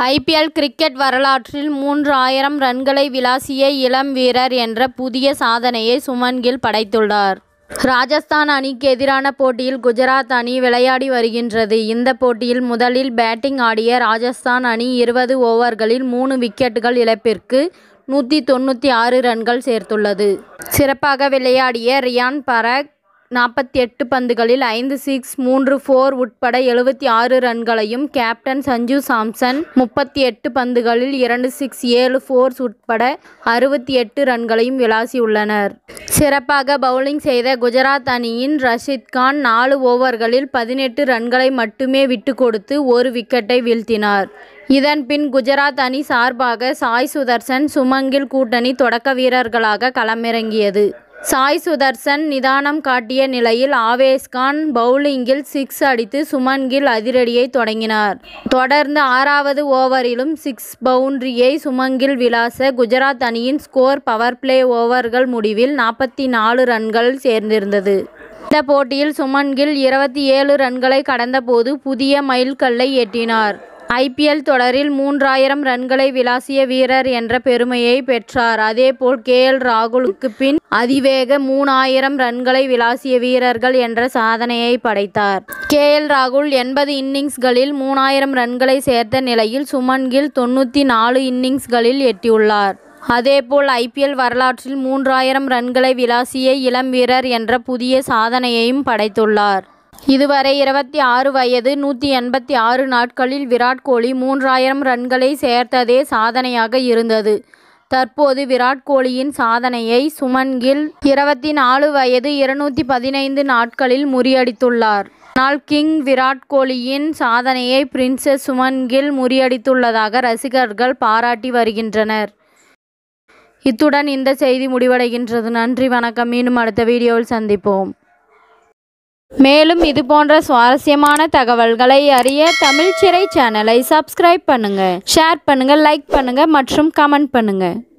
IPL cricket வரலாற்றில் மூன்று ஆயிரம் ரன்களை விளாசிய இளம் வீரர் என்ற புதிய சாதனையை சுமன் கில் படைத்துள்ளார் ராஜஸ்தான் அணிக்கு எதிரான போட்டியில் குஜராத் அணி விளையாடி வருகின்றது இந்த போட்டியில் முதலில் பேட்டிங் ஆடிய ராஜஸ்தான் அணி இருபது ஓவர்களில் மூணு விக்கெட்டுகள் இழப்பிற்கு நூற்றி தொண்ணூற்றி ஆறு ரன்கள் சேர்த்துள்ளது சிறப்பாக விளையாடிய ரியான் பராக் நாற்பத்தி எட்டு பந்துகளில் ஐந்து சிக்ஸ் மூன்று ஃபோர் உட்பட எழுபத்தி ஆறு ரன்களையும் கேப்டன் சஞ்சு சாம்சன் முப்பத்தி எட்டு பந்துகளில் இரண்டு சிக்ஸ் ஏழு ஃபோர்ஸ் உட்பட அறுபத்தி எட்டு ரன்களையும் விளாசியுள்ளனர் சிறப்பாக பவுலிங் செய்த குஜராத் அணியின் ரஷித் கான் நாலு ஓவர்களில் பதினெட்டு ரன்களை மட்டுமே விட்டு கொடுத்து ஒரு விக்கெட்டை வீழ்த்தினார் இதன் பின் குஜராத் அணி சார்பாக சாய் சுதர்சன் சுமங்கில் கூட்டணி தொடக்க வீரர்களாக களமிறங்கியது சாய் சுதர்சன் நிதானம் காட்டிய நிலையில் ஆவேஸ்கான் பவுலிங்கில் சிக்ஸ் அடித்து சுமன் கில் அதிரடியை தொடங்கினார் தொடர்ந்து ஆறாவது ஓவரிலும் சிக்ஸ் பவுண்டரியை சுமங்கில் விளாச குஜராத் அணியின் ஸ்கோர் பவர் பிளே ஓவர்கள் முடிவில் நாற்பத்தி நாலு ரன்கள் சேர்ந்திருந்தது இந்த போட்டியில் சுமன் கில் இருபத்தி ஏழு ரன்களை கடந்தபோது புதிய மைல்கல்லை எட்டினார் ஐபிஎல் தொடரில் மூன்றாயிரம் ரன்களை விளாசிய வீரர் என்ற பெருமையை பெற்றார் அதேபோல் கே எல் ராகுலுக்கு பின் அதிவேக மூணாயிரம் ரன்களை விளாசிய வீரர்கள் என்ற சாதனையை படைத்தார் கே எல் ராகுல் எண்பது இன்னிங்ஸ்களில் மூணாயிரம் ரன்களை சேர்த்த நிலையில் சுமன் கில் தொண்ணூற்றி நாலு இன்னிங்ஸ்களில் எட்டியுள்ளார் அதேபோல் ஐபிஎல் வரலாற்றில் மூன்றாயிரம் ரன்களை விளாசிய இளம் வீரர் என்ற புதிய சாதனையையும் படைத்துள்ளார் இதுவரை இருபத்தி ஆறு வயது நூற்றி எண்பத்தி ஆறு நாட்களில் விராட் கோலி மூன்றாயிரம் ரன்களை சேர்த்ததே சாதனையாக இருந்தது தற்போது விராட் கோலியின் சாதனையை சுமன் கில் இருபத்தி நாலு வயது இருநூற்றி பதினைந்து நாட்களில் முறியடித்துள்ளார் ஆனால் கிங் விராட் கோலியின் சாதனையை பிரின்சஸ் சுமன் கில் முறியடித்துள்ளதாக ரசிகர்கள் பாராட்டி வருகின்றனர் இத்துடன் இந்த செய்தி முடிவடைகின்றது நன்றி வணக்கம் மீண்டும் அடுத்த வீடியோவில் சந்திப்போம் மேலும் இது போன்ற சுவாரஸ்யமான தகவல்களை அறிய தமிழ் சிறை சேனலை சப்ஸ்கிரைப் பண்ணுங்க ஷேர் பண்ணுங்க லைக் பண்ணுங்க மற்றும் கமெண்ட் பண்ணுங்க